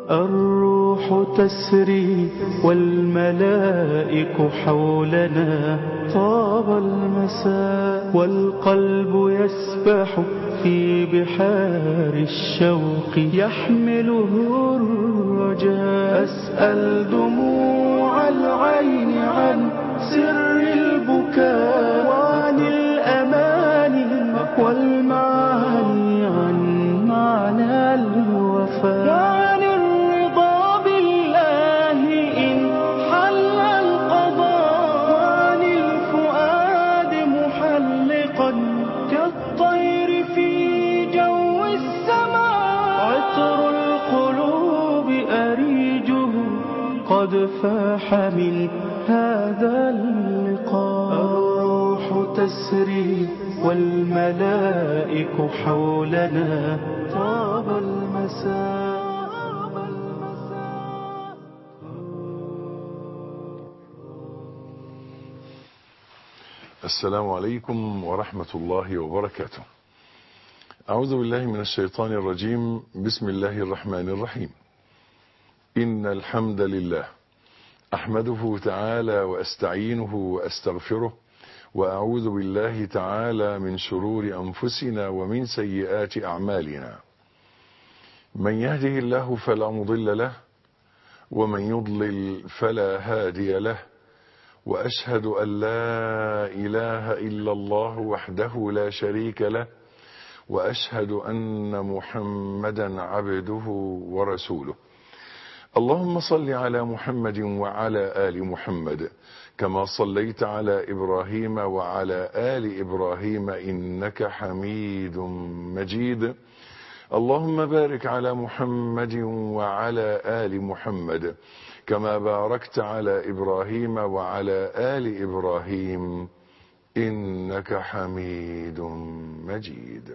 الروح تسري والملائك حولنا طاب المساء والقلب يسبح في بحار الشوق يحمله الرجاء أسأل دموع العين عن سر البكاء وعن الأماني والمعاني عن معنى الوفاء وعن الرضا بالله إن حل القضاء وعن الفؤاد محلقا كالطير في جو السماء عطر القلوب أريجه قد فاح من هذا اللقاء الروح تسري والملائك حولنا طاب المساء السلام عليكم ورحمة الله وبركاته أعوذ بالله من الشيطان الرجيم بسم الله الرحمن الرحيم إن الحمد لله أحمده تعالى وأستعينه وأستغفره وأعوذ بالله تعالى من شرور أنفسنا ومن سيئات أعمالنا من يهده الله فلا مضل له ومن يضلل فلا هادي له وأشهد أن لا إله إلا الله وحده لا شريك له وأشهد أن محمدا عبده ورسوله اللهم صل على محمد وعلى آل محمد كما صليت على إبراهيم وعلى آل إبراهيم إنك حميد مجيد اللهم بارك على محمد وعلى آل محمد كما باركت على إبراهيم وعلى آل إبراهيم إنك حميد مجيد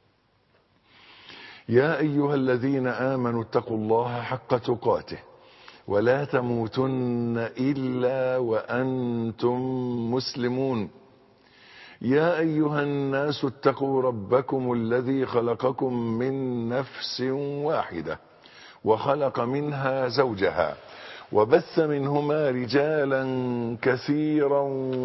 يا أيها الذين آمنوا اتقوا الله حق تقاته ولا تموتن إلا وأنتم مسلمون يا أيها الناس اتقوا ربكم الذي خلقكم من نفس واحدة وخلق منها زوجها وبث منهما رجالا كثيرا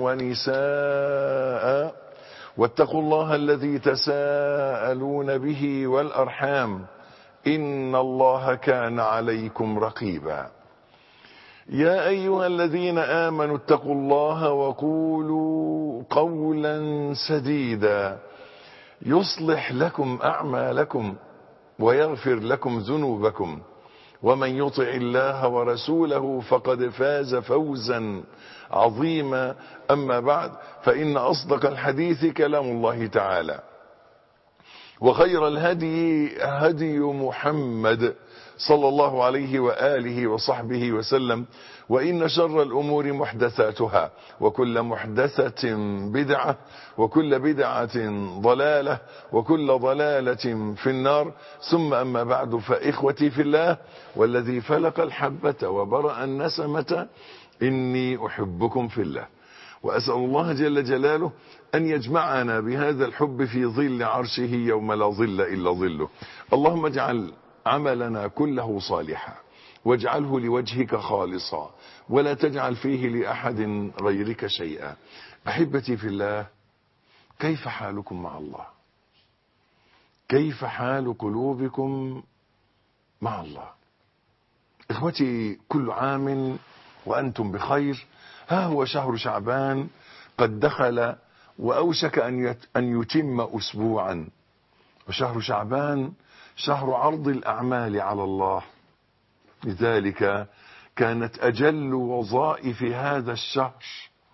ونساء واتقوا الله الذي تساءلون به والأرحام إن الله كان عليكم رقيبا يا أيها الذين آمنوا اتقوا الله وقولوا قولا سديدا يصلح لكم أعمالكم ويغفر لكم ذنوبكم ومن يطع الله ورسوله فقد فاز فوزا عظيما أما بعد فإن أصدق الحديث كلام الله تعالى وخير الهدي هدي محمد صلى الله عليه وآله وصحبه وسلم وإن شر الأمور محدثاتها وكل محدثة بدعة وكل بدعة ضلالة وكل ضلالة في النار ثم أما بعد فإخوتي في الله والذي فلق الحبة وبرأ النسمة إني أحبكم في الله وأسأل الله جل جلاله أن يجمعنا بهذا الحب في ظل عرشه يوم لا ظل إلا ظله اللهم اجعل عملنا كله صالحا واجعله لوجهك خالصا ولا تجعل فيه لأحد غيرك شيئا أحبتي في الله كيف حالكم مع الله كيف حال قلوبكم مع الله إخوتي كل عام وأنتم بخير ها هو شهر شعبان قد دخل وأوشك أن يتم أسبوعا وشهر شعبان شهر عرض الأعمال على الله لذلك كانت أجل وظائف هذا الشهر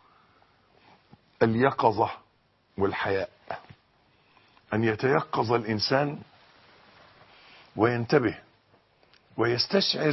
اليقظة والحياء أن يتيقظ الإنسان وينتبه ويستشعر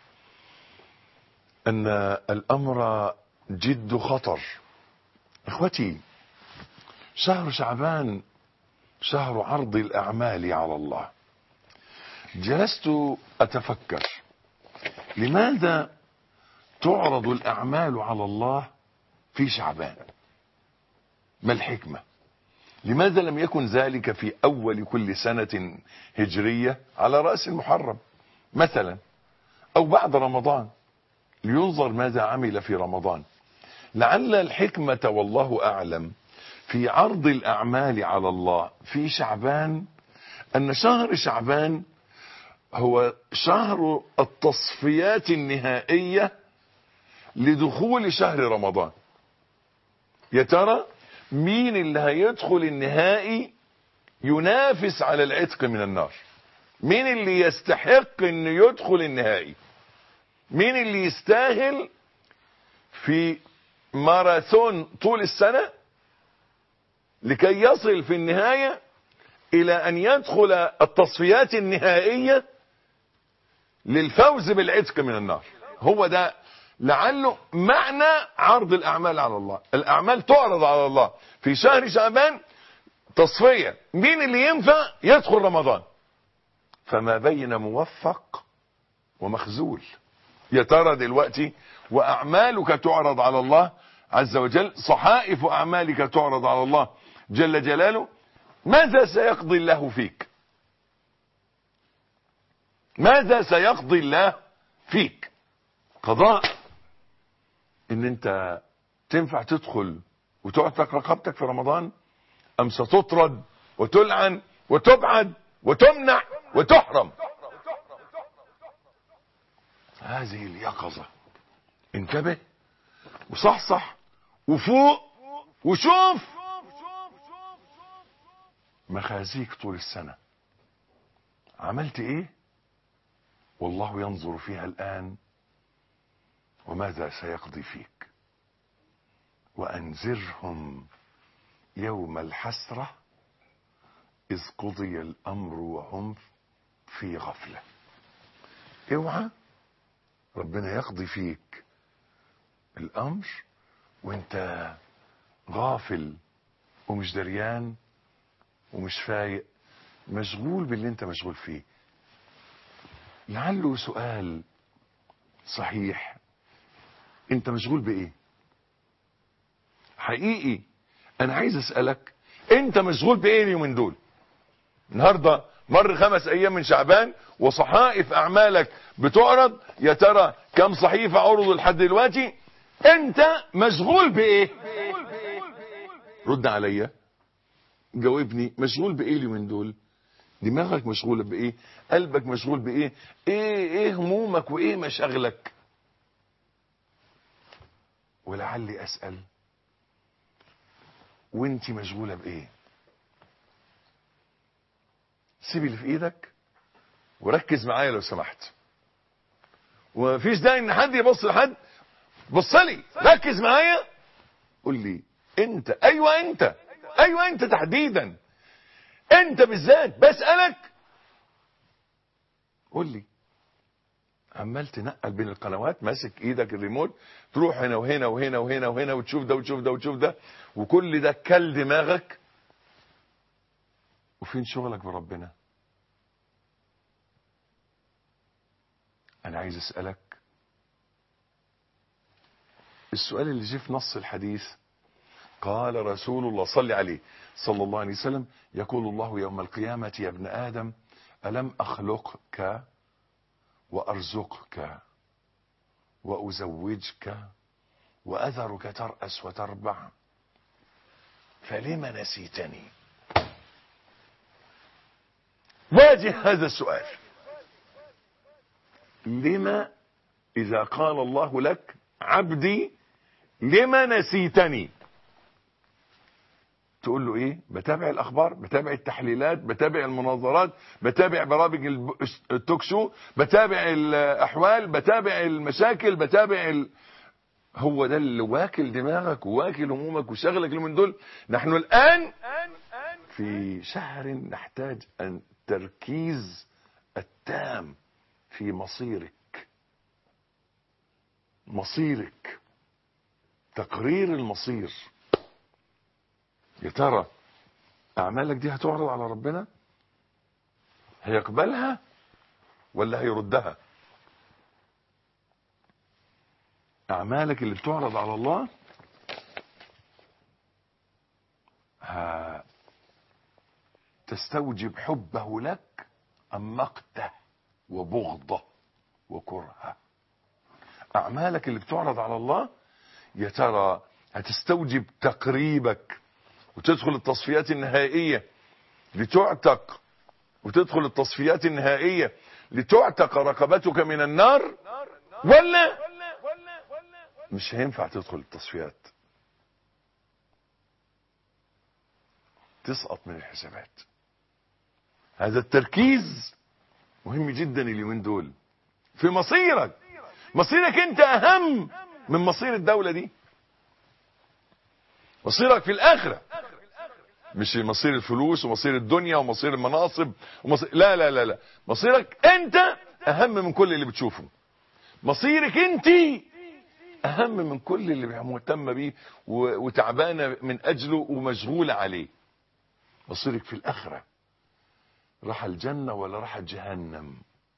أن الأمر جد خطر إخوتي شهر شعبان شهر عرض الأعمال على الله جلست أتفكر لماذا تعرض الأعمال على الله في شعبان ما الحكمة لماذا لم يكن ذلك في أول كل سنة هجرية على رأس المحرم مثلا او بعد رمضان لينظر ماذا عمل في رمضان لعل الحكمة والله اعلم في عرض الاعمال على الله في شعبان ان شهر شعبان هو شهر التصفيات النهائية لدخول شهر رمضان يا ترى مين اللي هيدخل النهائي ينافس على العتق من النار مين اللي يستحق انه يدخل النهائي مين اللي يستاهل في ماراثون طول السنة لكي يصل في النهاية الى ان يدخل التصفيات النهائية للفوز بالعتق من النار هو ده لعله معنى عرض الاعمال على الله الاعمال تعرض على الله في شهر شعبان تصفية مين اللي ينفع يدخل رمضان فما بين موفق ومخزول يا ترى دلوقتي واعمالك تعرض على الله عز وجل صحائف اعمالك تعرض على الله جل جلاله ماذا سيقضي الله فيك ماذا سيقضي الله فيك قضاء ان انت تنفع تدخل وتعتق رقبتك في رمضان ام ستطرد وتلعن وتبعد وتمنع وتحرم هذه اليقظة انتبه وصحصح وفوق وشوف مخازيك طول السنة عملت ايه والله ينظر فيها الآن وماذا سيقضي فيك وأنذرهم يوم الحسرة إذ قضي الأمر وهم في غفلة اوعى ربنا يقضي فيك الأمر وانت غافل ومش دريان ومش فايق مشغول باللي انت مشغول فيه لعله سؤال صحيح انت مشغول بايه حقيقي انا عايز اسألك انت مشغول بايه اليومين دول النهاردة مر خمس ايام من شعبان وصحائف اعمالك بتعرض يا ترى كم صحيفة عرضوا لحد دلوقتي انت مشغول بايه رد عليا جاوبني مشغول بايه اليومين دول دماغك مشغولة بايه قلبك مشغول بايه ايه ايه همومك وايه مشاغلك ولعلي اسأل وانت مشغولة بايه سيب اللي في ايدك وركز معايا لو سمحت ومفيش داعي ان حد يبص لحد بص لي ركز معايا قول لي انت ايوه انت ايوه انت تحديدا انت بالذات بسألك قول لي عمال تنقل بين القنوات ماسك ايدك الريموت تروح هنا وهنا وهنا وهنا وهنا وتشوف ده وتشوف ده وتشوف ده وكل ده كل دماغك وفين شغلك بربنا انا عايز اسألك السؤال اللي جه في نص الحديث قال رسول الله صلى عليه صلى الله عليه وسلم يقول الله يوم القيامة يا ابن آدم ألم أخلقك وأرزقك وأزوجك وأذرك ترأس وتربع فلم نسيتني واجه هذا السؤال لما إذا قال الله لك عبدي لما نسيتني تقول له ايه بتابع الاخبار بتابع التحليلات بتابع المناظرات بتابع برامج التوك شو بتابع الاحوال بتابع المشاكل بتابع ال... هو ده اللي واكل دماغك وواكل همومك وشغلك من دول نحن الان في شهر نحتاج ان تركيز التام في مصيرك مصيرك تقرير المصير يا ترى اعمالك دي هتعرض على ربنا هيقبلها ولا هيردها اعمالك اللي بتعرض على الله تستوجب حبه لك ام مقته وبغضه وكرها أعمالك اللي بتعرض على الله يا ترى هتستوجب تقريبك وتدخل التصفيات النهائية لتعتق وتدخل التصفيات النهائية لتعتق رقبتك من النار ولا مش هينفع تدخل التصفيات تسقط من الحسابات هذا التركيز مهم جدا اليومين دول في مصيرك مصيرك انت اهم من مصير الدولة دي مصيرك في الاخرة مش مصير الفلوس ومصير الدنيا ومصير المناصب ومصير لا لا لا لا مصيرك انت اهم من كل اللي بتشوفه مصيرك انت اهم من كل اللي مهتمه بيه و- وتعبانه من اجله ومشغوله عليه مصيرك في الاخره راح الجنه ولا راح جهنم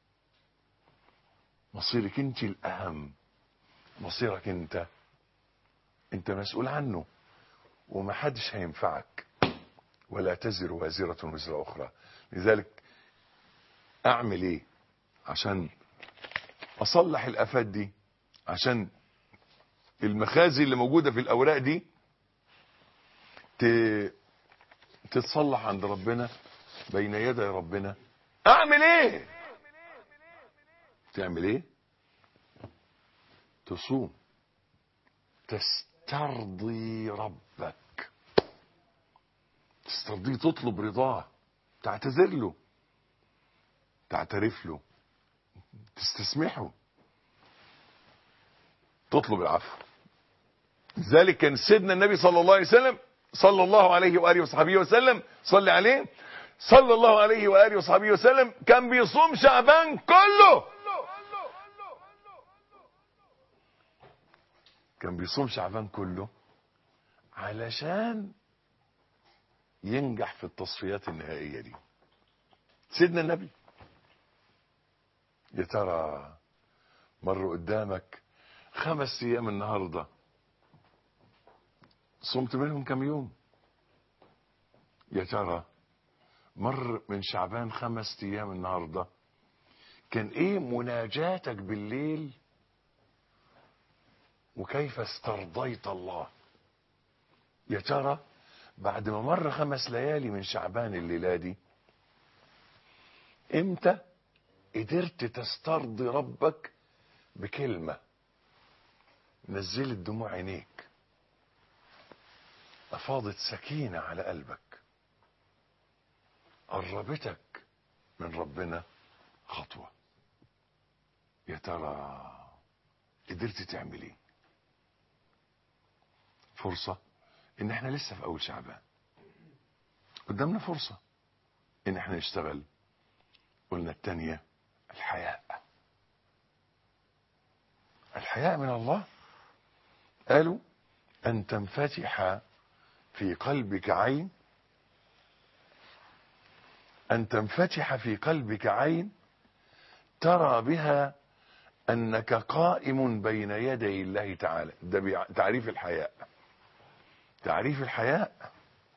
مصيرك انت الاهم مصيرك انت انت مسؤول عنه ومحدش هينفعك ولا تزر وازرة وزر أخرى لذلك أعمل إيه عشان أصلح الآفات دي عشان المخازي اللي موجودة في الأوراق دي ت- تتصلح عند ربنا بين يدي ربنا أعمل إيه تعمل إيه تصوم تسترضي ربك تسترضيه تطلب رضاه تعتذر له تعترف له تستسمحه تطلب العفو لذلك كان سيدنا النبي صلى الله عليه وسلم صلى الله عليه واله وصحبه وسلم صلي عليه صلى الله عليه واله وصحبه وسلم كان بيصوم شعبان كله كان بيصوم شعبان كله علشان ينجح في التصفيات النهائية دي سيدنا النبي يا ترى مر قدامك خمس ايام النهاردة صمت منهم كم يوم يا ترى مر من شعبان خمس ايام النهاردة كان ايه مناجاتك بالليل وكيف استرضيت الله يا ترى بعد ما مر خمس ليالي من شعبان الليلة دي امتى قدرت تسترضي ربك بكلمة نزلت دموع عينيك أفاضت سكينة على قلبك قربتك من ربنا خطوة يا ترى قدرت تعمل ايه فرصة ان احنا لسه في اول شعبان قدامنا فرصة ان احنا نشتغل قلنا التانية الحياء الحياء من الله قالوا ان تنفتح في قلبك عين ان تنفتح في قلبك عين ترى بها انك قائم بين يدي الله تعالى ده بيع- تعريف الحياء تعريف الحياء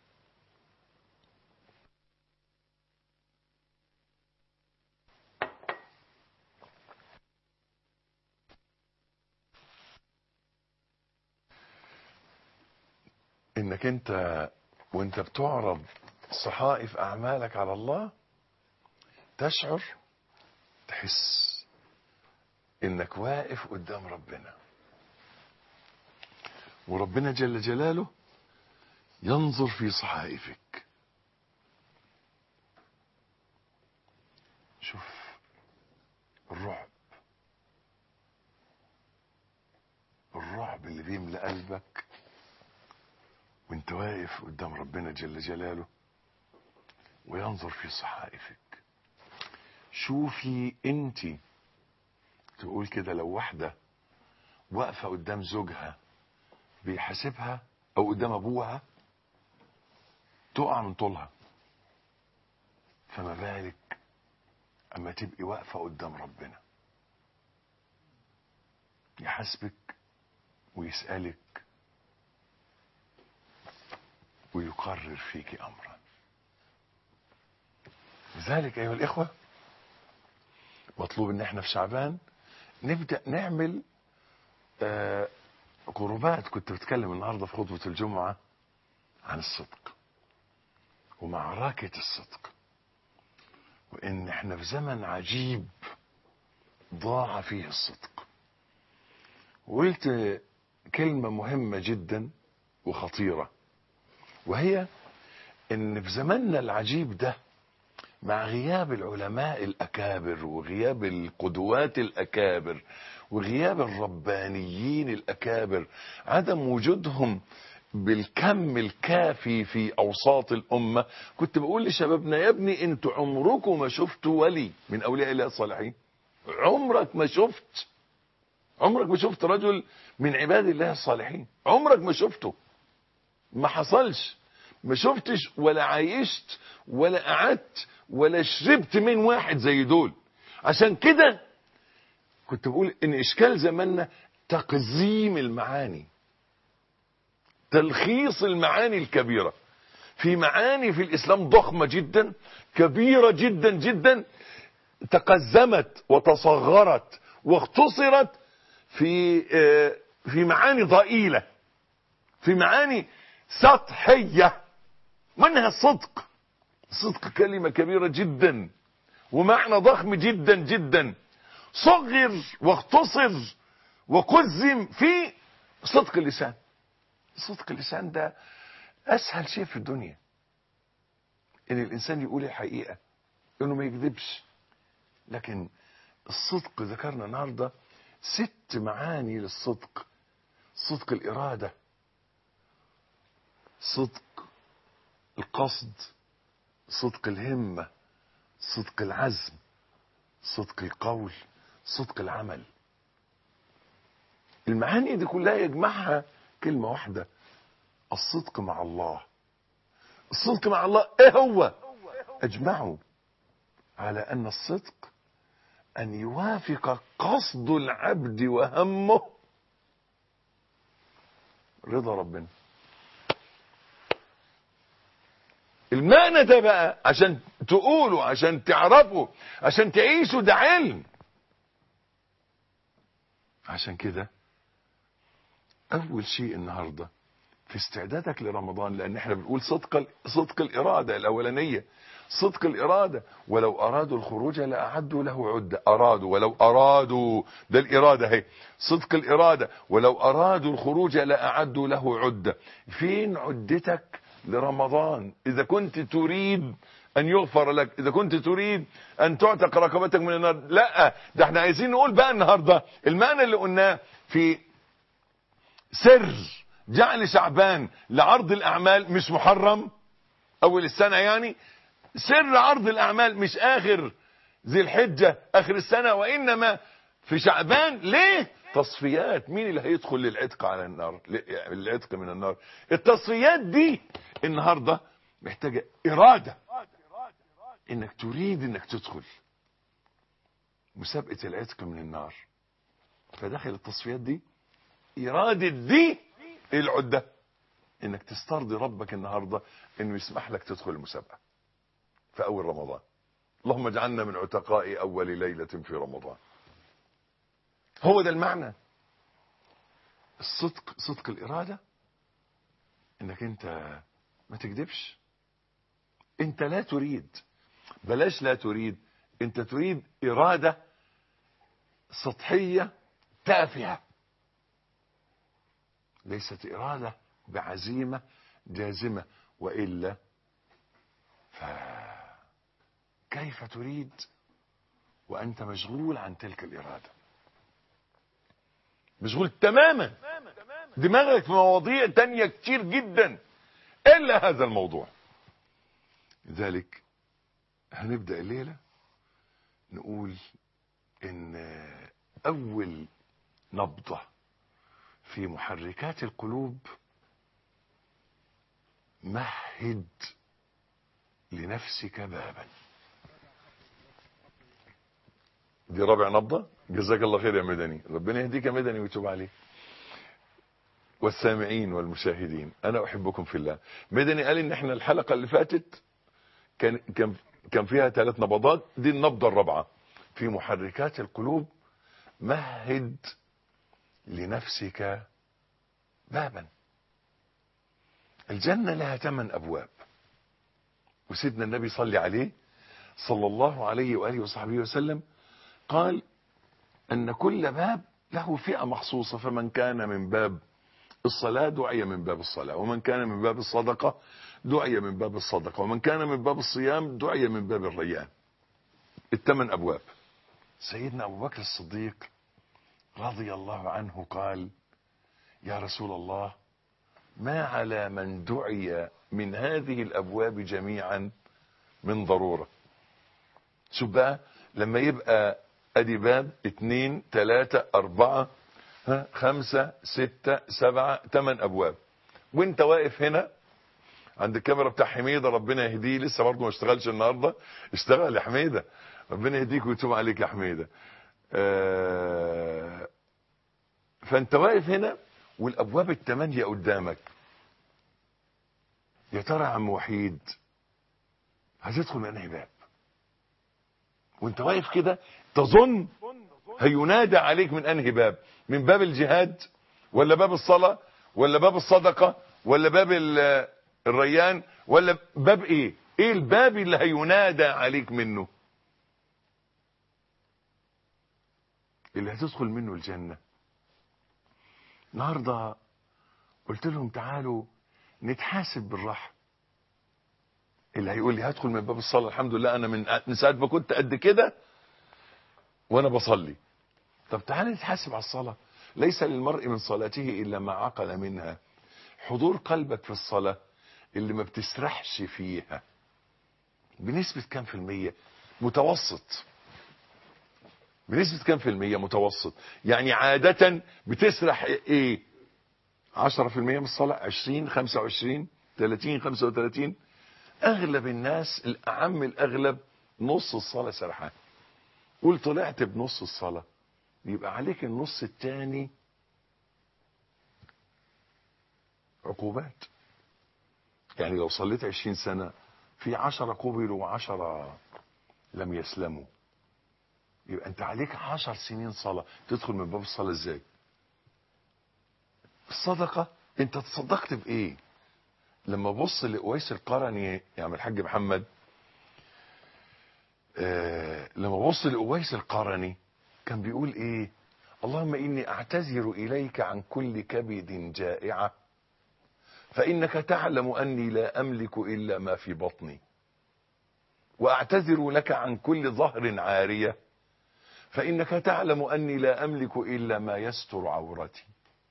انك انت وانت بتعرض صحائف اعمالك على الله تشعر تحس انك واقف قدام ربنا وربنا جل جلاله ينظر في صحائفك شوف الرعب الرعب اللي بيملى قلبك وانت واقف قدام ربنا جل جلاله وينظر في صحائفك شوفي انت تقول كده لو واحدة واقفة قدام زوجها بيحاسبها او قدام ابوها تقع من طولها فما بالك اما تبقي واقفة قدام ربنا يحاسبك ويسألك ويقرر فيك امرا لذلك ايها الاخوة مطلوب ان احنا في شعبان نبدأ نعمل آه قربات كنت بتكلم النهاردة في خطبة الجمعة عن الصدق ومعركة الصدق وإن احنا في زمن عجيب ضاع فيه الصدق وقلت كلمة مهمة جدا وخطيرة وهي ان في زماننا العجيب ده مع غياب العلماء الأكابر وغياب القدوات الأكابر وغياب الربانيين الأكابر عدم وجودهم بالكم الكافي في أوساط الأمة كنت بقول لشبابنا يا ابني انتوا عمركم ما شفتوا ولي من أولياء الله الصالحين عمرك ما شفت عمرك ما شفت رجل من عباد الله الصالحين عمرك ما شفته ما حصلش ما شفتش ولا عايشت ولا قعدت ولا شربت من واحد زي دول عشان كده كنت بقول ان اشكال زماننا تقزيم المعاني تلخيص المعاني الكبيرة في معاني في الاسلام ضخمة جدا كبيرة جدا جدا تقزمت وتصغرت واختصرت في في معاني ضئيلة في معاني سطحية منها الصدق الصدق كلمة كبيرة جدا ومعنى ضخم جدا جدا صغر واختصر وقزم في صدق اللسان صدق اللسان ده اسهل شيء في الدنيا ان الانسان يقول الحقيقة انه ما يكذبش لكن الصدق ذكرنا النهاردة ست معاني للصدق صدق الارادة صدق القصد صدق الهمة صدق العزم صدق القول صدق العمل المعاني دي كلها يجمعها كلمة واحدة الصدق مع الله الصدق مع الله ايه هو اجمعوا على ان الصدق ان يوافق قصد العبد وهمه رضا ربنا المعنى ده بقى عشان تقولوا عشان تعرفوا عشان تعيشوا ده علم عشان كده اول شيء النهارده في استعدادك لرمضان لان احنا بنقول صدق صدق الاراده الاولانيه صدق الاراده ولو ارادوا الخروج لاعدوا له عده ارادوا ولو ارادوا ده الاراده اهي صدق الاراده ولو ارادوا الخروج لاعدوا له عده فين عدتك لرمضان اذا كنت تريد ان يغفر لك اذا كنت تريد ان تعتق رقبتك من النار لا ده احنا عايزين نقول بقى النهارده المعنى اللي قلناه في سر جعل شعبان لعرض الاعمال مش محرم اول السنه يعني سر عرض الاعمال مش اخر ذي الحجه اخر السنه وانما في شعبان ليه تصفيات مين اللي هيدخل للعتق على النار للعتق من النار التصفيات دي النهارده محتاجه اراده انك تريد انك تدخل مسابقه العتق من النار فداخل التصفيات دي إرادة دي العدة إنك تسترضي ربك النهاردة إنه يسمح لك تدخل المسابقة في أول رمضان اللهم اجعلنا من عتقاء أول ليلة في رمضان هو ده المعنى الصدق صدق الإرادة إنك أنت ما تكذبش أنت لا تريد بلاش لا تريد أنت تريد إرادة سطحية تافهة ليست إرادة بعزيمة جازمة وإلا فكيف تريد وأنت مشغول عن تلك الإرادة مشغول تماما دماغك في مواضيع تانية كتير جدا إلا هذا الموضوع لذلك هنبدأ الليلة نقول إن أول نبضة في محركات القلوب مهد لنفسك بابا دي رابع نبضة جزاك الله خير يا مدني ربنا يهديك يا مدني ويتوب عليك والسامعين والمشاهدين انا احبكم في الله مدني قال ان احنا الحلقة اللي فاتت كان كان كان فيها ثلاث نبضات دي النبضة الرابعة في محركات القلوب مهد لنفسك بابا الجنة لها ثمان أبواب وسيدنا النبي صلى عليه صلى الله عليه وآله وصحبه وسلم قال أن كل باب له فئة مخصوصة فمن كان من باب الصلاة دعي من باب الصلاة ومن كان من باب الصدقة دعي من باب الصدقة ومن كان من باب الصيام دعي من باب الريان الثمان أبواب سيدنا أبو بكر الصديق رضي الله عنه قال يا رسول الله ما على من دعي من هذه الأبواب جميعا من ضرورة شوف بقى لما يبقى ادي باب اتنين تلاتة اربعة ها خمسة ستة سبعة تمن ابواب وانت واقف هنا عند الكاميرا بتاع حميدة ربنا يهديه لسه برضه ما اشتغلش النهاردة اشتغل يا حميدة ربنا يهديك ويتوب عليك يا حميدة اه فانت واقف هنا والابواب التمانية قدامك يا ترى يا عم وحيد هتدخل من انهي باب وانت واقف كده تظن هينادى عليك من انهي باب من باب الجهاد ولا باب الصلاة ولا باب الصدقة ولا باب الريان ولا باب ايه ايه الباب اللي هينادى عليك منه اللي هتدخل منه الجنة النهاردة قلت لهم تعالوا نتحاسب بالراحة اللي هيقول لي هدخل من باب الصلاة الحمد لله انا من من ساعة ما كنت قد كده وانا بصلي طب تعالى نتحاسب على الصلاة ليس للمرء من صلاته الا ما عقل منها حضور قلبك في الصلاة اللي ما بتسرحش فيها بنسبة كام في المية متوسط بنسبة كام في المية متوسط يعني عادة بتسرح ايه عشرة في المية من الصلاة عشرين خمسة وعشرين تلاتين خمسة وتلاتين اغلب الناس الاعم الاغلب نص الصلاة سرحان قول طلعت بنص الصلاة يبقى عليك النص التاني عقوبات يعني لو صليت عشرين سنة في عشرة قبلوا وعشرة لم يسلموا يبقى انت عليك عشر سنين صلاة تدخل من باب الصلاة ازاي الصدقة انت تصدقت بايه لما بص لأويس القرني يا عم الحاج محمد آه لما بص لأويس القرني كان بيقول ايه اللهم اني اعتذر اليك عن كل كبد جائعة فانك تعلم اني لا املك الا ما في بطني واعتذر لك عن كل ظهر عارية فانك تعلم اني لا املك الا ما يستر عورتي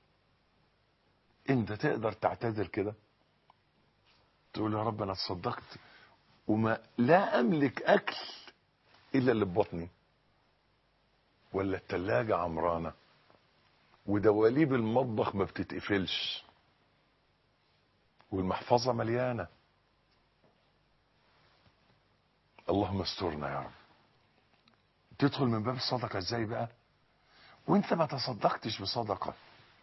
انت تقدر تعتذر كده تقول يا رب انا تصدقت وما لا املك اكل الا اللي في بطني ولا التلاجة عمرانة ودواليب المطبخ ما بتتقفلش والمحفظة مليانة اللهم استرنا يا رب تدخل من باب الصدقة ازاي بقى وانت ما تصدقتش بصدقة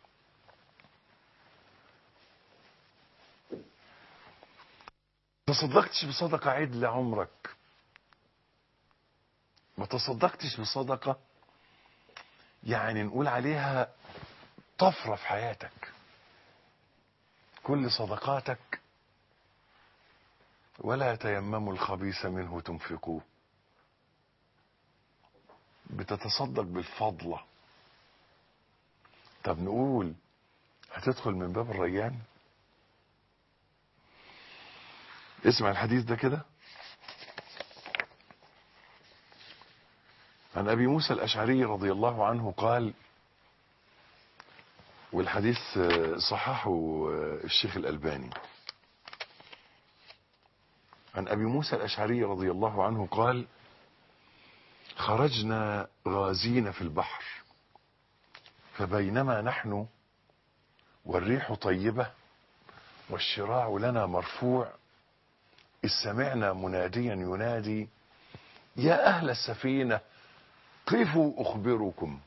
تصدقتش بصدقة عدل عمرك ما تصدقتش بصدقة يعني نقول عليها طفرة في حياتك كل صدقاتك ولا تيمموا الخبيث منه تنفقوه بتتصدق بالفضلة طب نقول هتدخل من باب الريان اسمع الحديث ده كده عن ابي موسى الاشعري رضي الله عنه قال والحديث صححه الشيخ الالباني عن ابي موسى الاشعري رضي الله عنه قال خرجنا غازين في البحر فبينما نحن والريح طيبه والشراع لنا مرفوع إذ سمعنا مناديا ينادي يا أهل السفينة قفوا أخبركم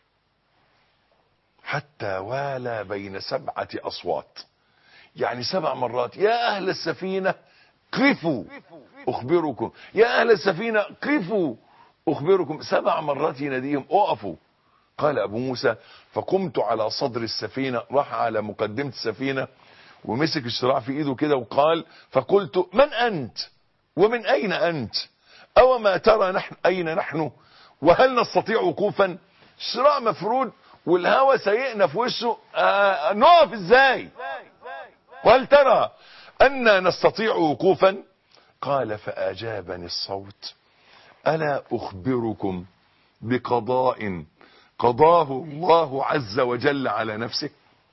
حتى والى بين سبعة أصوات يعني سبع مرات يا أهل السفينة قفوا أخبركم يا أهل السفينة قفوا أخبركم سبع مرات يناديهم أقفوا قال ابو موسى فقمت على صدر السفينة راح على مقدمة السفينة ومسك الشراع في ايده كده وقال فقلت من انت ومن اين انت او ما ترى نحن اين نحن وهل نستطيع وقوفا الشراع مفرود والهوى سيئنا في وشه آه نقف ازاي وهل ترى أن نستطيع وقوفا قال فأجابني الصوت ألا أخبركم بقضاء قضاه الله عز وجل على نفسه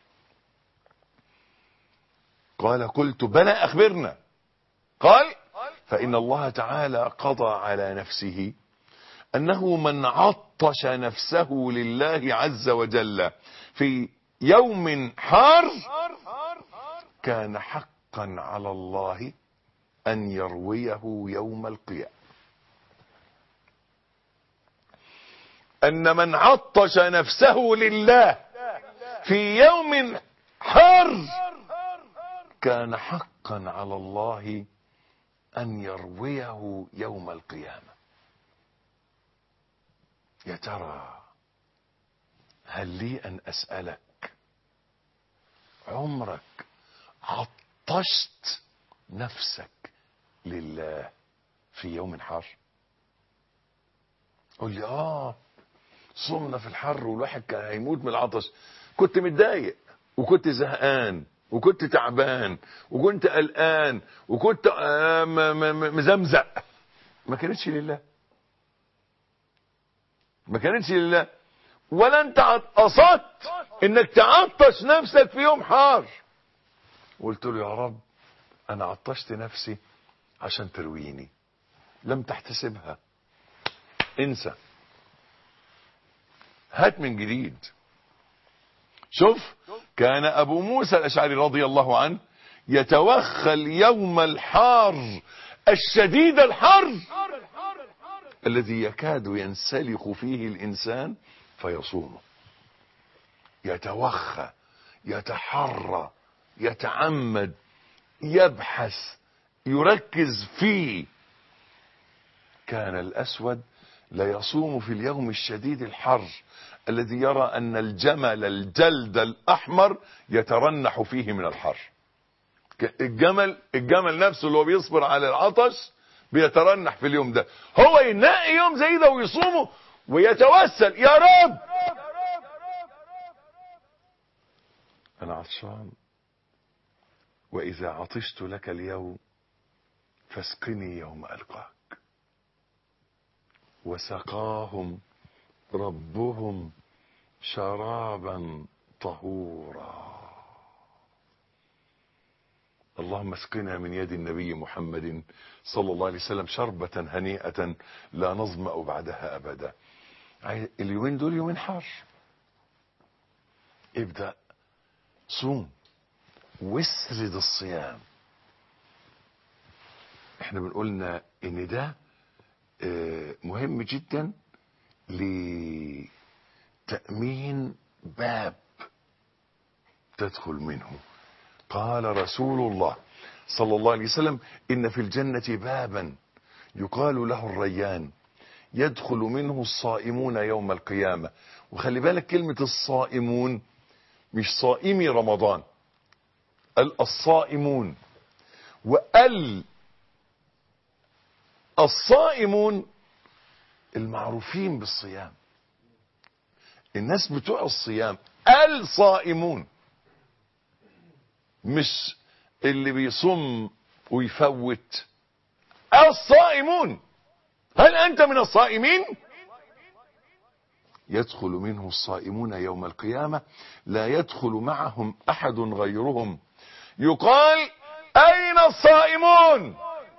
قال قلت بلى أخبرنا قال فإن الله تعالى قضى على نفسه أنه من عطش نفسه لله عز وجل في يوم حار كان حقا على الله أن يرويه يوم القيامة أن من عطش نفسه لله في يوم حار كان حقا على الله أن يرويه يوم القيامة يا ترى هل لي أن أسألك عمرك عطشت نفسك لله في يوم حار قول لي اه صمنا في الحر والواحد كان هيموت من العطش كنت متضايق وكنت زهقان وكنت تعبان وكنت قلقان وكنت آه م- م- مزمزق ما كانتش لله ما كانتش لله ولا انت قصدت انك تعطش نفسك في يوم حار قلت له يا رب انا عطشت نفسي عشان ترويني لم تحتسبها انسى هات من جديد شوف كان ابو موسى الاشعري رضي الله عنه يتوخى اليوم الحار الشديد الحر الذي يكاد ينسلخ فيه الانسان فيصومه يتوخى يتحرى يتعمد يبحث يركز فيه كان الاسود لا يصوم في اليوم الشديد الحر الذي يرى ان الجمل الجلد الاحمر يترنح فيه من الحر ك- الجمل الجمل نفسه اللي هو بيصبر على العطش بيترنح في اليوم ده هو ينقي يوم زي ده ويصومه ويتوسل يا رب انا عطشان واذا عطشت لك اليوم فاسقني يوم القاك وسقاهم ربهم شرابا طهورا اللهم اسقنا من يد النبي محمد صلى الله عليه وسلم شربة هنيئة لا نظمأ بعدها أبدا عاي- اليومين دول يومين حار ابدأ صوم واسرد الصيام احنا بنقولنا ان ده آه، مهم جدا لتأمين باب تدخل منه قال رسول الله صلى الله عليه وسلم إن في الجنة بابا يقال له الريان يدخل منه الصائمون يوم القيامة وخلي بالك كلمة الصائمون مش صائمي رمضان ال- الصائمون وال الصائمون المعروفين بالصيام الناس بتوع الصيام الصائمون مش اللي بيصم ويفوت الصائمون هل انت من الصائمين يدخل منه الصائمون يوم القيامة لا يدخل معهم احد غيرهم يقال اين الصائمون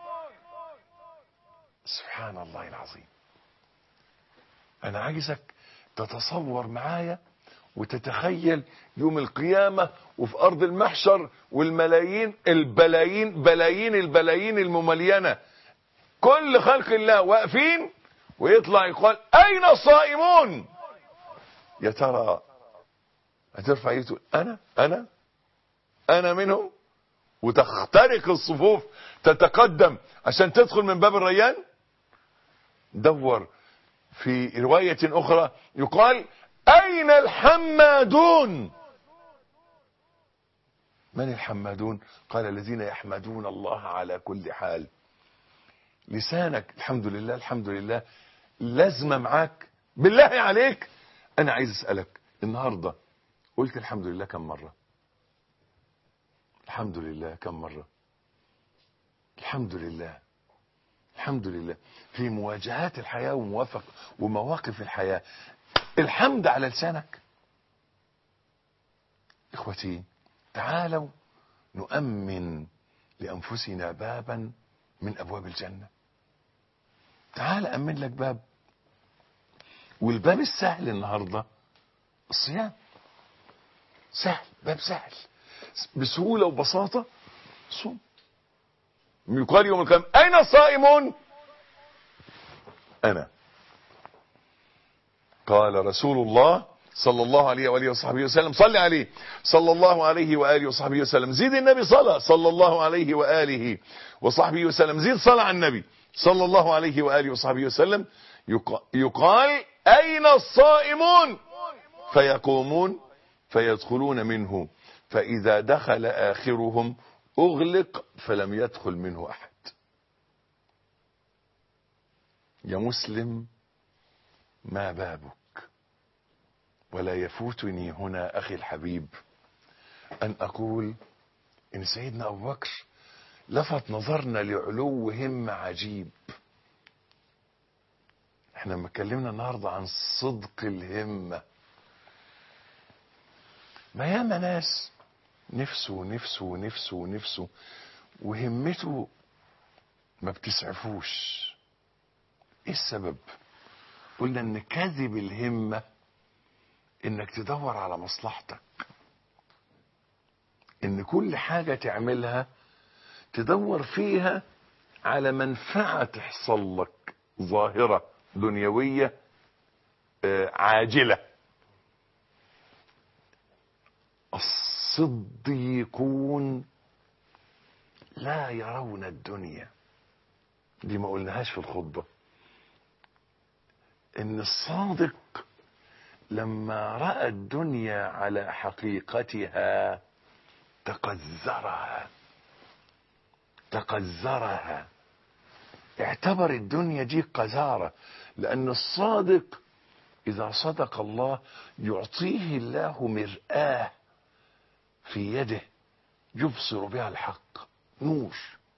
سبحان الله العظيم انا عايزك تتصور معايا وتتخيل يوم القيامة وفي ارض المحشر والملايين البلايين بلايين البلايين المملينة كل خلق الله واقفين ويطلع يقال اين الصائمون يا ترى هترفع ايدك تقول انا انا انا منهم وتخترق الصفوف تتقدم عشان تدخل من باب الريان دور في رواية أخرى يقال اين الحمادون من الحمادون قال الذين يحمدون الله على كل حال لسانك الحمد لله الحمد لله لازمة معاك بالله عليك انا عايز اسألك النهاردة قلت الحمد لله كم مرة الحمد لله كم مرة الحمد لله الحمد لله في مواجهات الحياة وموافق ومواقف الحياة الحمد على لسانك اخوتي تعالوا نؤمن لأنفسنا بابا من أبواب الجنة تعال أمن لك باب والباب السهل النهاردة الصيام سهل باب سهل بسهولة وبساطة صوم يقال يوم القيامة أين الصائمون أنا قال رسول الله صلى الله عليه وآله وصحبه وسلم صلي عليه صلى الله عليه وآله وصحبه وسلم زيد النبي صلى صلى الله عليه وآله وصحبه وسلم زيد صلى على النبي صلى الله عليه وآله وصحبه وسلم يقال أين الصائمون فيقومون فيدخلون منه فإذا دخل آخرهم أغلق فلم يدخل منه أحد يا مسلم ما بابك ولا يفوتني هنا أخي الحبيب أن أقول إن سيدنا أبو بكر لفت نظرنا لعلو همة عجيب احنا لما اتكلمنا النهاردة عن صدق الهمة ما ياما ناس نفسه نفسه نفسه نفسه وهمته ما بتسعفوش ايه السبب قلنا ان كذب الهمة انك تدور على مصلحتك ان كل حاجة تعملها تدور فيها على منفعة تحصل لك ظاهرة دنيوية آه، عاجلة الصديقون لا يرون الدنيا دي ما قلناهاش في الخطبة ان الصادق لما رأى الدنيا على حقيقتها تقذرها تقذرها اعتبر الدنيا دي قذارة لأن الصادق إذا صدق الله يعطيه الله مرآة في يده يبصر بها الحق نور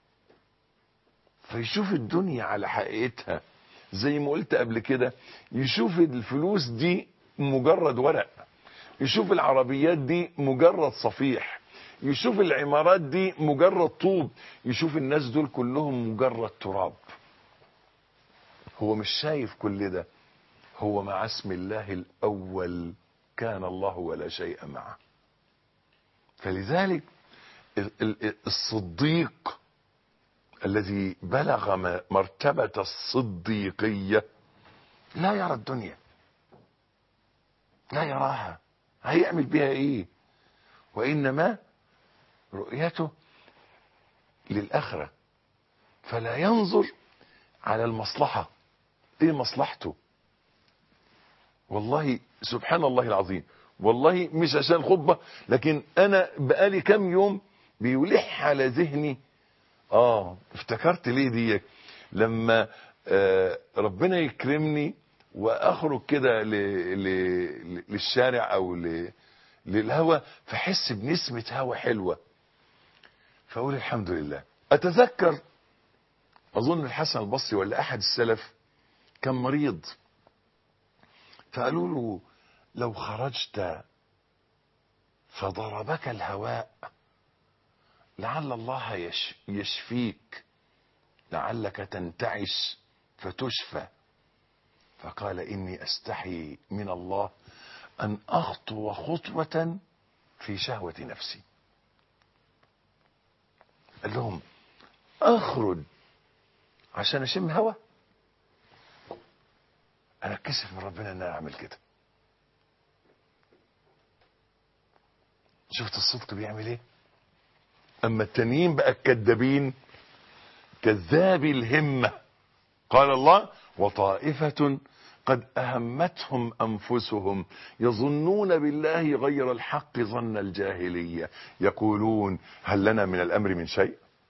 فيشوف الدنيا على حقيقتها زي ما قلت قبل كده يشوف الفلوس دي مجرد ورق يشوف العربيات دي مجرد صفيح يشوف العمارات دي مجرد طوب يشوف الناس دول كلهم مجرد تراب هو مش شايف كل ده هو مع اسم الله الأول كان الله ولا شيء معه فلذلك ال- ال- الصديق الذي بلغ م- مرتبة الصديقية لا يرى الدنيا لا يراها هيعمل بها ايه وانما رؤيته للاخره فلا ينظر على المصلحه ايه مصلحته والله سبحان الله العظيم والله مش عشان خطبه لكن انا بقالي كام يوم بيلح على ذهني اه افتكرت ليه دي لما آه ربنا يكرمني واخرج كده ل- ل- للشارع او ل- للهوى فحس بنسمة هوا حلوة فاقول الحمد لله اتذكر اظن الحسن البصري ولا احد السلف كان مريض فقالوا له لو خرجت فضربك الهواء لعل الله يش يشفيك لعلك تنتعش فتشفى فقال إني أستحي من الله أن أخطو خطوة في شهوة نفسي قال لهم أخرج عشان أشم هوا أنا اتكسف من ربنا إن أنا أعمل كده شفت الصدق بيعمل إيه أما التانيين بقى الكذابين كذابي الهمة قال الله وطائفة قد أهمتهم أنفسهم يظنون بالله غير الحق ظن الجاهلية يقولون هل لنا من الأمر من شيء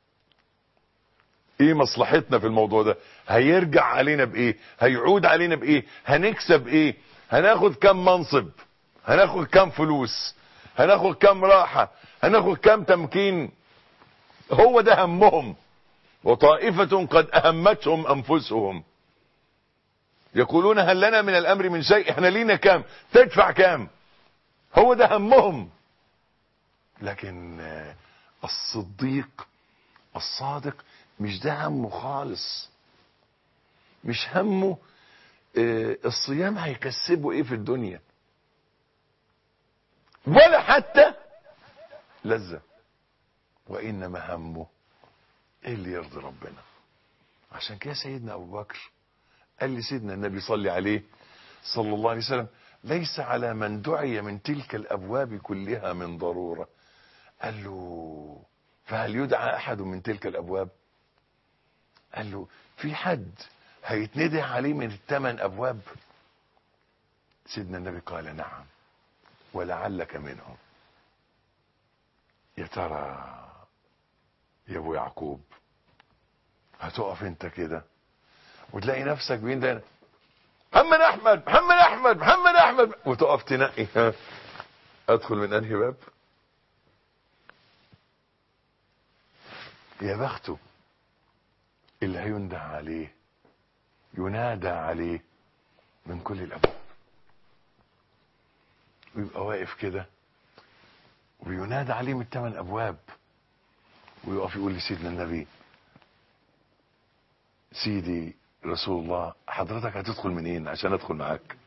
ايه مصلحتنا في الموضوع ده هيرجع علينا بايه هيعود علينا بايه هنكسب ايه هناخد كم منصب هناخد كم فلوس هناخد كم راحة هناخد كم تمكين هو ده همهم وطائفة قد أهمتهم أنفسهم يقولون هل لنا من الأمر من شيء احنا لينا كام تدفع كام هو ده همهم لكن آه، الصديق الصادق مش ده همه خالص مش همه آه، الصيام هيكسبه ايه في الدنيا ولا حتى لذة وإنما همه ايه اللي يرضي ربنا عشان كده سيدنا أبو بكر قال لي سيدنا النبي صلي عليه صلى الله عليه وسلم ليس على من دعي من تلك الأبواب كلها من ضرورة قال له فهل يدعى أحد من تلك الأبواب قال له في حد هيتندى عليه من الثمان أبواب سيدنا النبي قال نعم ولعلك منهم يا ترى يا ابو يعقوب هتقف انت كده وتلاقي نفسك بين ده محمد احمد محمد احمد محمد احمد وتقف تنقي ها ادخل من انهي باب يا بخته اللي هينده عليه ينادى عليه من كل الابواب ويبقى واقف كده وينادى عليه من الثمان ابواب ويقف يقول لسيدنا النبي سيدي رسول الله حضرتك هتدخل منين عشان ادخل معاك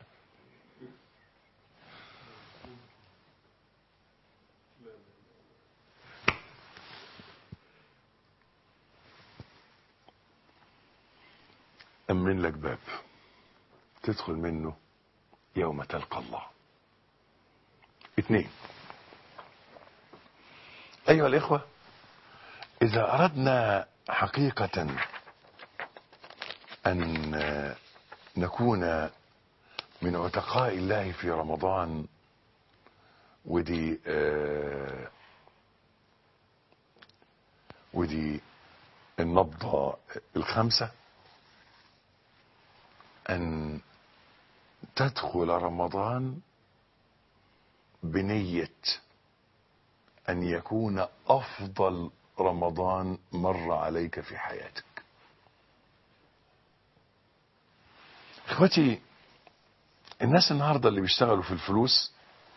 أمن لك باب تدخل منه يوم تلقى الله اثنين أيها الإخوة إذا أردنا حقيقة أن نكون من عتقاء الله في رمضان ودي آه ودي النبضة الخامسة أن تدخل رمضان بنية أن يكون أفضل رمضان مر عليك في حياتك اخوتي الناس النهاردة اللي بيشتغلوا في الفلوس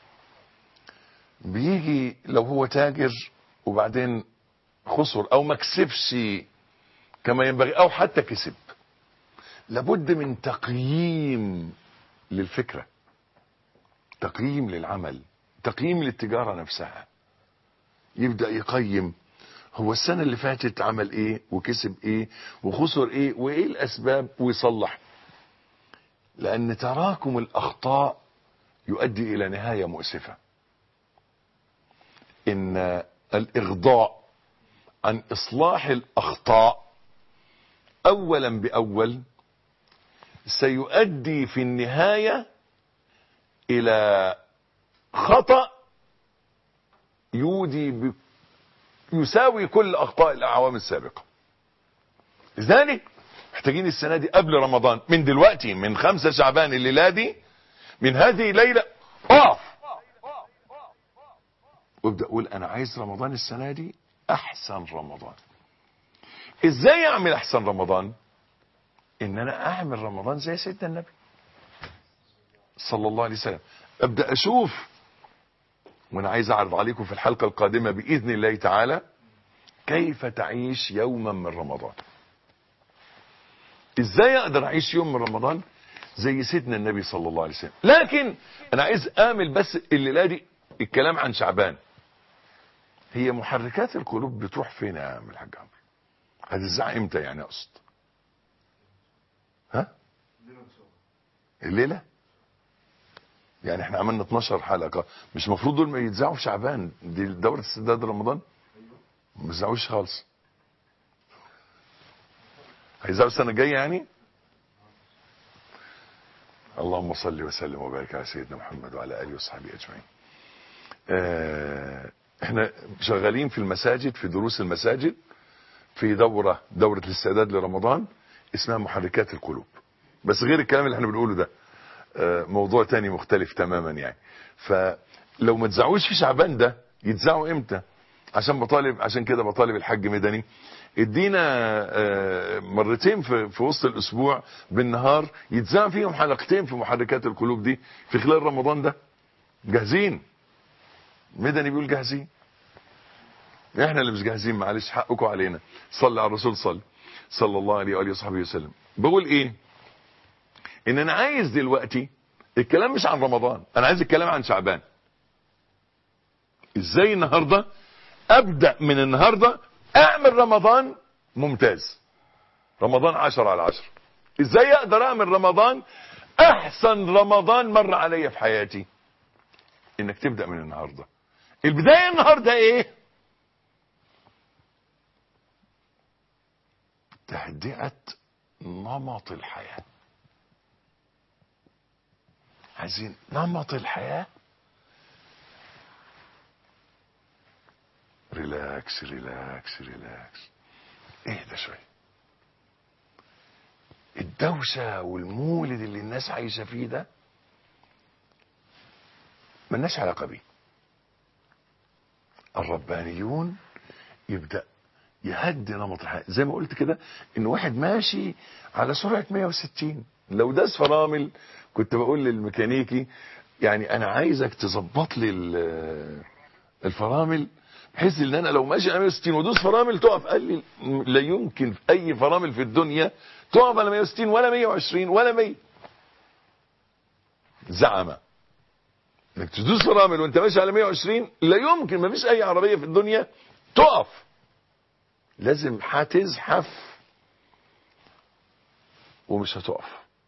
بيجي لو هو تاجر وبعدين خسر او ما كسبش كما ينبغي او حتى كسب لابد من تقييم للفكرة تقييم للعمل تقييم للتجارة نفسها يبدأ يقيم هو السنة اللي فاتت عمل ايه وكسب ايه وخسر ايه وايه الاسباب ويصلح لان تراكم الاخطاء يؤدي الى نهاية مؤسفة ان الاغضاء عن اصلاح الاخطاء اولا باول سيؤدي في النهاية الى خطأ يودي ب... يساوي كل اخطاء الاعوام السابقة لذلك محتاجين السنة دي قبل رمضان من دلوقتي من خمسة شعبان الليلة دي من هذه الليلة اقف وابدأ اقول انا عايز رمضان السنة دي احسن رمضان ازاي اعمل احسن رمضان ان انا اعمل رمضان زي سيدنا النبي صلى الله عليه وسلم ابدأ اشوف وانا عايز اعرض عليكم في الحلقة القادمة باذن الله تعالى كيف تعيش يوما من رمضان ازاي اقدر اعيش يوم من رمضان زي سيدنا النبي صلى الله عليه وسلم لكن انا عايز اعمل بس الليله دي الكلام عن شعبان هي محركات القلوب بتروح فين يا عم الحاج عمرو هتزعق امتى يعني اقصد ها الليله يعني احنا عملنا 12 حلقه مش المفروض دول ما يتذاعوا في شعبان دي دوره استعداد رمضان ما يتذاعوش خالص هيذاعوا السنه الجايه يعني اللهم صل وسلم وبارك على سيدنا محمد وعلى اله وصحبه اجمعين. آه، احنا شغالين في المساجد في دروس المساجد في دوره دوره الاستعداد لرمضان اسمها محركات القلوب. بس غير الكلام اللي احنا بنقوله ده آه، موضوع تاني مختلف تماما يعني. فلو ما تزعوش في شعبان ده يتزعوا امتى؟ عشان بطالب عشان كده بطالب الحاج مدني ادينا آه، مرتين في, في وسط الاسبوع بالنهار يتذاع فيهم حلقتين في محركات القلوب دي في خلال رمضان ده جاهزين مدني بيقول جاهزين احنا اللي مش جاهزين معلش حقكم علينا صلي على الرسول صلي صلى الله عليه واله وصحبه وسلم بقول ايه ان انا عايز دلوقتي الكلام مش عن رمضان انا عايز الكلام عن شعبان ازاي النهارده ابدا من النهارده اعمل رمضان ممتاز رمضان عشر على عشر ازاي اقدر اعمل رمضان احسن رمضان مر عليا في حياتي انك تبدا من النهارده البدايه النهارده ايه تهدئه نمط الحياه عايزين نمط الحياه ريلاكس ريلاكس ريلاكس اهدى شويه الدوشه والمولد اللي الناس عايشه فيه ده ملناش علاقه بيه الربانيون يبدا يهدي نمط الحياه زي ما قلت كده ان واحد ماشي على سرعه 160 لو داس فرامل كنت بقول للميكانيكي يعني انا عايزك تظبط لي ال- الفرامل بحيث ان انا لو ماشي على 160 وادوس فرامل تقف قال لي لا يمكن في اي فرامل في الدنيا تقف على 160 ولا 120 ولا 100 زعم انك تدوس فرامل وانت ماشي على 120 لا يمكن ما فيش اي عربيه في الدنيا تقف لازم هتزحف ومش هتقف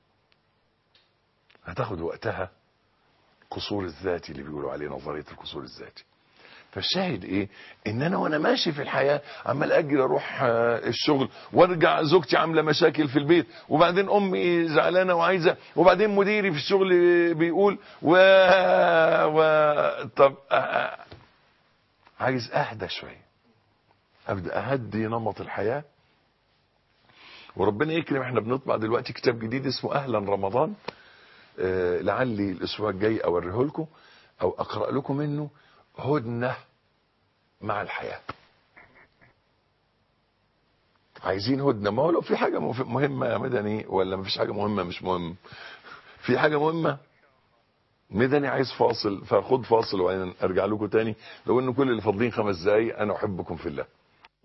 هتاخد وقتها قصور الذاتي اللي بيقولوا عليه نظريه القصور الذاتي فالشاهد ايه ان انا وانا ماشي في الحياه عمال اجري اروح آه، الشغل وارجع زوجتي عامله مشاكل في البيت وبعدين امي زعلانه وعايزه وبعدين مديري في الشغل بيقول و, و... طب آه، عايز اهدى شويه ابدا اهدي نمط الحياه وربنا يكرم احنا بنطبع دلوقتي كتاب جديد اسمه اهلا رمضان آه، لعلي الاسبوع الجاي اوريه لكم او اقرا لكم منه هدنه مع الحياه عايزين هدنه ما هو لو في حاجه مف- مهمه يا مدني ولا مفيش حاجه مهمه مش مهم في حاجه مهمه مدني عايز فاصل فخد فاصل وبعدين ارجع لكم تاني لو ان كل اللي فاضلين خمس دقايق انا احبكم في الله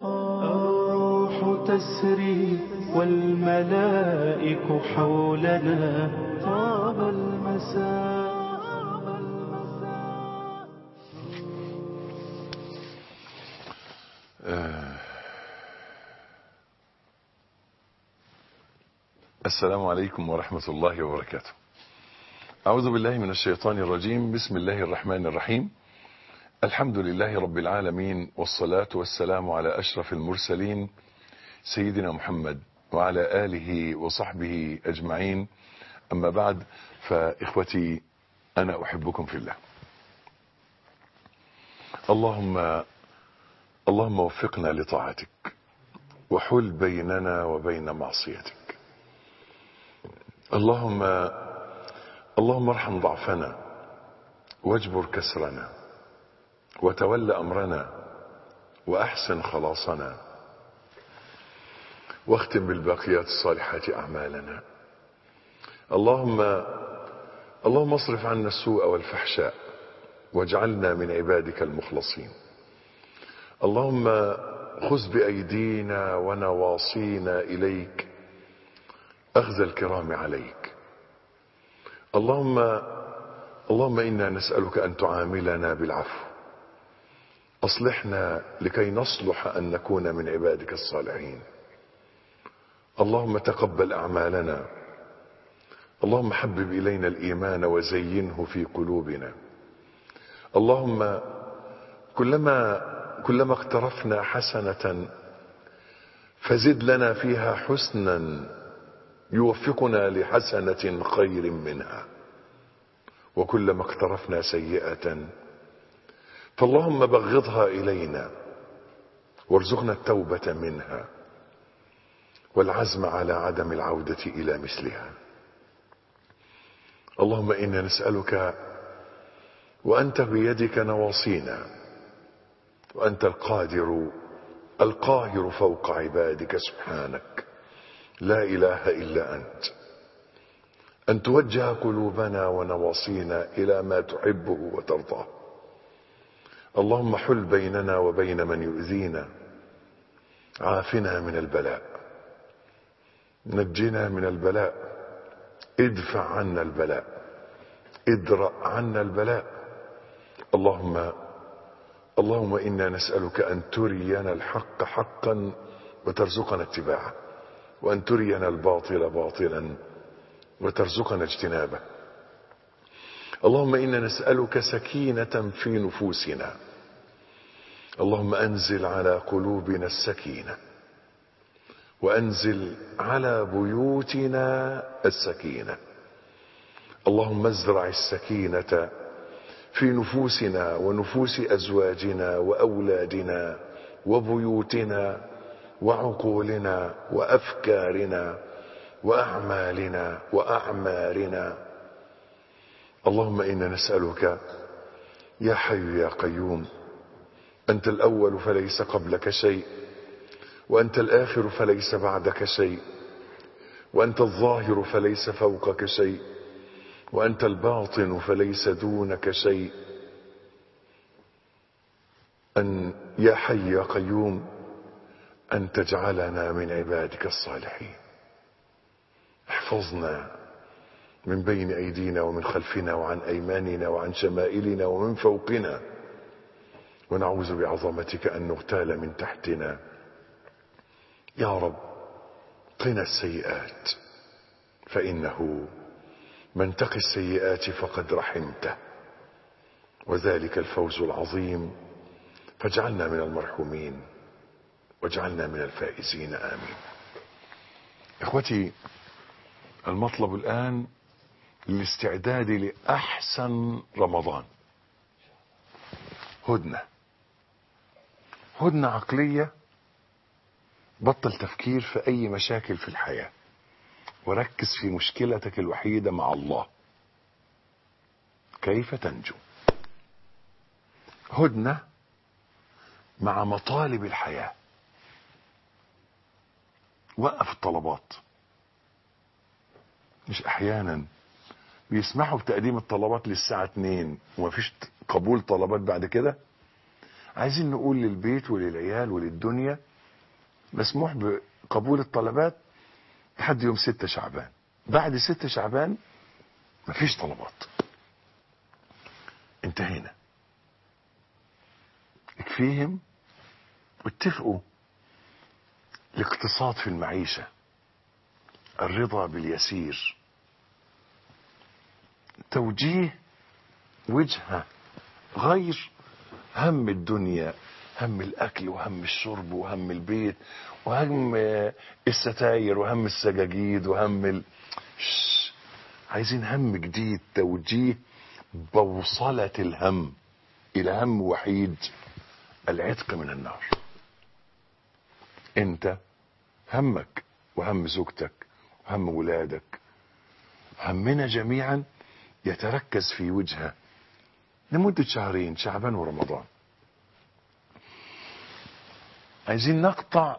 الروح تسري والملائك حولنا طاب المساء السلام عليكم ورحمة الله وبركاته أعوذ بالله من الشيطان الرجيم بسم الله الرحمن الرحيم الحمد لله رب العالمين والصلاة والسلام على أشرف المرسلين سيدنا محمد وعلى آله وصحبه أجمعين أما بعد فإخوتي أنا أحبكم في الله اللهم اللهم وفقنا لطاعتك وحل بيننا وبين معصيتك اللهم اللهم ارحم ضعفنا واجبر كسرنا وتول امرنا واحسن خلاصنا واختم بالباقيات الصالحات اعمالنا اللهم اللهم اصرف عنا السوء والفحشاء واجعلنا من عبادك المخلصين اللهم خذ بايدينا ونواصينا اليك أخذ الكرام عليك اللهم اللهم إنا نسألك أن تعاملنا بالعفو أصلحنا لكي نصلح أن نكون من عبادك الصالحين اللهم تقبل أعمالنا اللهم حبب إلينا الإيمان وزينه في قلوبنا اللهم كلما كلما اقترفنا حسنة فزد لنا فيها حسنا يوفقنا لحسنة خير منها وكلما اقترفنا سيئة فاللهم بغضها إلينا وارزقنا التوبة منها والعزم على عدم العودة إلى مثلها اللهم إنا نسألك وأنت بيدك نواصينا وأنت القادر القاهر فوق عبادك سبحانك لا إله إلا أنت أن توجه قلوبنا ونواصينا إلى ما تحبه وترضاه اللهم حل بيننا وبين من يؤذينا عافنا من البلاء نجنا من البلاء ادفع عنا البلاء ادرأ عنا البلاء اللهم اللهم إنا نسألك أن ترينا الحق حقا وترزقنا اتباعه وأن ترينا الباطل باطلا وترزقنا اجتنابه اللهم إنا نسألك سكينة في نفوسنا اللهم أنزل على قلوبنا السكينة وأنزل على بيوتنا السكينة اللهم ازرع السكينة في نفوسنا ونفوس أزواجنا وأولادنا وبيوتنا وعقولنا وأفكارنا وأعمالنا وأعمارنا اللهم إنا نسألك يا حي يا قيوم أنت الأول فليس قبلك شيء وأنت الآخر فليس بعدك شيء وأنت الظاهر فليس فوقك شيء وأنت الباطن فليس دونك شيء أن يا حي يا قيوم أن تجعلنا من عبادك الصالحين احفظنا من بين أيدينا ومن خلفنا وعن أيماننا وعن شمائلنا ومن فوقنا ونعوذ بعظمتك أن نغتال من تحتنا يا رب قنا السيئات فإنه من تقي السيئات فقد رحمته وذلك الفوز العظيم فاجعلنا من المرحومين واجعلنا من الفائزين آمين إخوتي المطلب الآن الاستعداد لأحسن رمضان هدنة هدنة عقلية بطل تفكير في أي مشاكل في الحياة وركز في مشكلتك الوحيدة مع الله كيف تنجو هدنة مع مطالب الحياة وقف الطلبات مش احيانا بيسمحوا بتقديم الطلبات للساعة 2 ومفيش قبول طلبات بعد كده عايزين نقول للبيت وللعيال وللدنيا مسموح بقبول الطلبات لحد يوم 6 شعبان بعد 6 شعبان مفيش طلبات انتهينا اكفيهم واتفقوا الاقتصاد في المعيشة الرضا باليسير توجيه وجهة غير هم الدنيا هم الأكل وهم الشرب وهم البيت وهم الستاير وهم السجاجيد وهم ال... شش. عايزين هم جديد توجيه بوصلة الهم إلى هم وحيد العتق من النار انت همك وهم زوجتك وهم ولادك همنا جميعا يتركز في وجهه لمدة شهرين شعبان ورمضان عايزين نقطع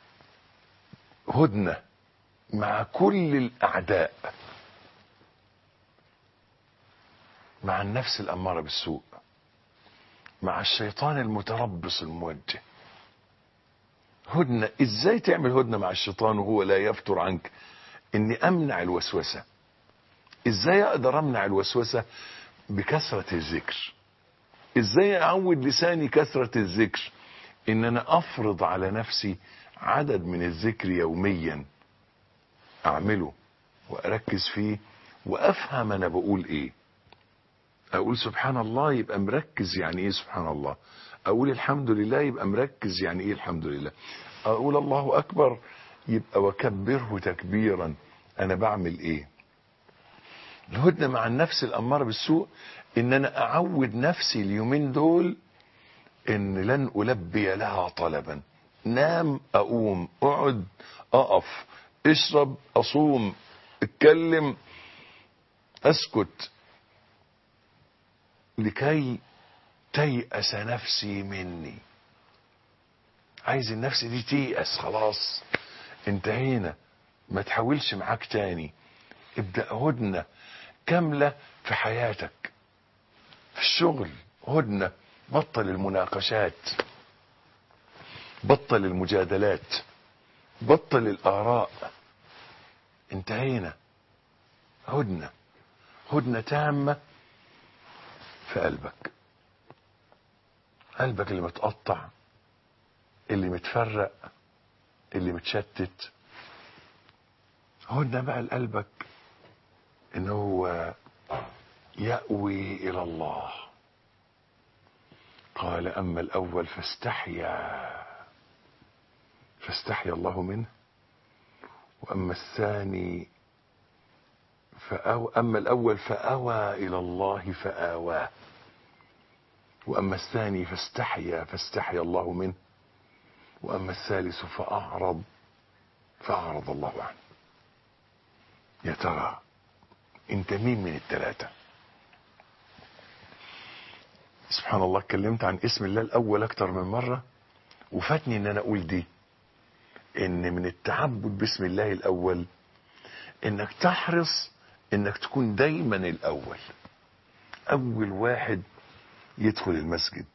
هدنة مع كل الأعداء مع النفس الأمارة بالسوء مع الشيطان المتربص الموجه هدنة ازاي تعمل هدنة مع الشيطان وهو لا يفتر عنك اني امنع الوسوسة ازاي اقدر امنع الوسوسة بكثرة الذكر ازاي اعود لساني كثرة الذكر ان انا افرض على نفسي عدد من الذكر يوميا اعمله واركز فيه وافهم انا بقول ايه اقول سبحان الله يبقى مركز يعني ايه سبحان الله اقول الحمد لله يبقى مركز يعني ايه الحمد لله اقول الله اكبر يبقى وكبره تكبيرا انا بعمل ايه الهدنة مع النفس الأمارة بالسوء إن أنا أعود نفسي اليومين دول إن لن ألبي لها طلبا نام أقوم أقعد أقف اشرب أصوم اتكلم أسكت لكي تيأس نفسي مني عايز النفس دي تيأس خلاص انتهينا ما تحاولش معاك تاني ابدأ هدنة كاملة في حياتك في الشغل هدنة بطل المناقشات بطل المجادلات بطل الآراء انتهينا هدنة هدنة تامة في قلبك قلبك اللي متقطع اللي متفرق اللي متشتت هدنة بقى لقلبك ان هو يأوي الى الله قال اما الاول فاستحيا فاستحيا الله منه واما الثاني فأو اما الاول فاوى الى الله فاواه واما الثاني فاستحيا فاستحيا الله منه واما الثالث فاعرض فاعرض الله عنه يا ترى انت مين من الثلاثة سبحان الله اتكلمت عن اسم الله الاول اكتر من مرة وفاتني ان انا اقول دي ان من التعبد باسم الله الاول انك تحرص انك تكون دايما الاول اول واحد يدخل المسجد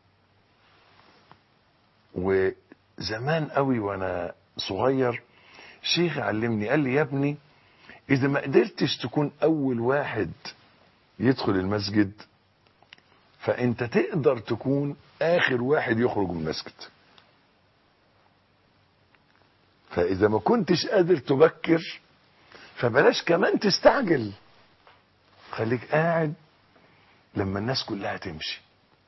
وزمان قوي وانا صغير شيخ علمني قال لي يا ابني اذا ما قدرتش تكون اول واحد يدخل المسجد فانت تقدر تكون اخر واحد يخرج من المسجد فاذا ما كنتش قادر تبكر فبلاش كمان تستعجل خليك قاعد لما الناس كلها تمشي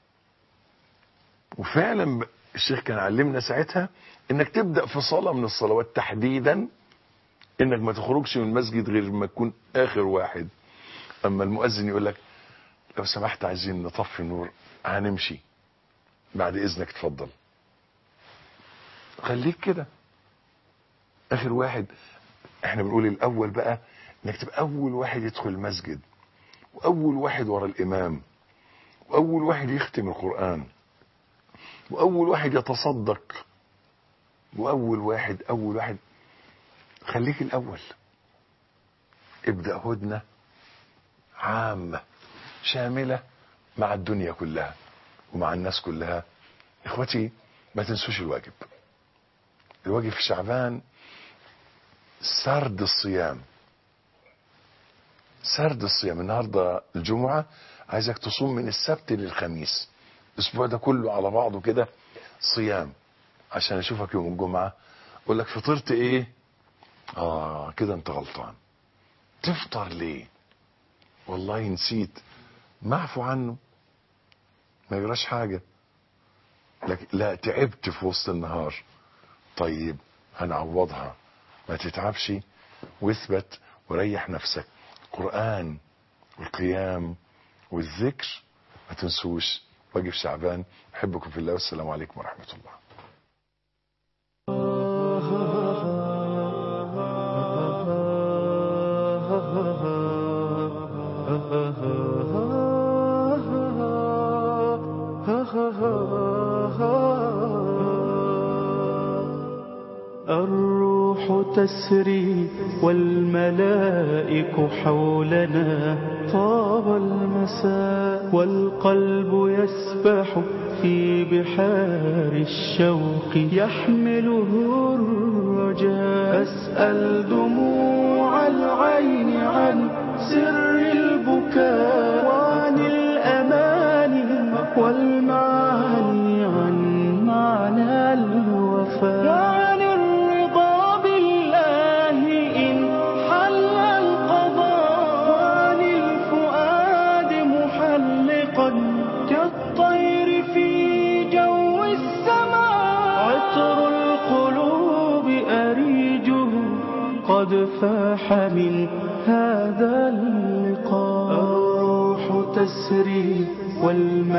وفعلا الشيخ كان علمنا ساعتها انك تبدا في صلاه من الصلوات تحديدا انك ما تخرجش من المسجد غير ما تكون اخر واحد اما المؤذن يقول لك لو سمحت عايزين نطفي النور هنمشي بعد اذنك اتفضل خليك كده اخر واحد احنا بنقول الاول بقى انك تبقى اول واحد يدخل المسجد واول واحد ورا الامام واول واحد يختم القران واول واحد يتصدق واول واحد اول واحد خليك الاول ابدا هدنه عامه شامله مع الدنيا كلها ومع الناس كلها اخوتي ما تنسوش الواجب الواجب في شعبان سرد الصيام سرد الصيام النهارده الجمعه عايزك تصوم من السبت للخميس الاسبوع ده كله على بعضه كده صيام عشان اشوفك يوم الجمعه اقول لك فطرت ايه اه كده انت غلطان تفطر ليه والله نسيت معفو عنه ما يجراش حاجه لكن لا تعبت في وسط النهار طيب هنعوضها ما تتعبش واثبت وريح نفسك القرآن والقيام والذكر ما تنسوش واجب شعبان أحبكم في الله والسلام عليكم ورحمة الله الروح تسري والملائك حولنا طاب المساء والقلب يسبح في بحار الشوق يحمله الرجاء أسأل دموع العين عن سر البكاء وعن الأماني والمعاني عن معنى الوفاء وعن الرضا بالله إن حل القضاء وعن الفؤاد محلقا كالطير في جو السماء عطر القلوب أريجه قد فاح من هذا اللقاء الروح تسري والم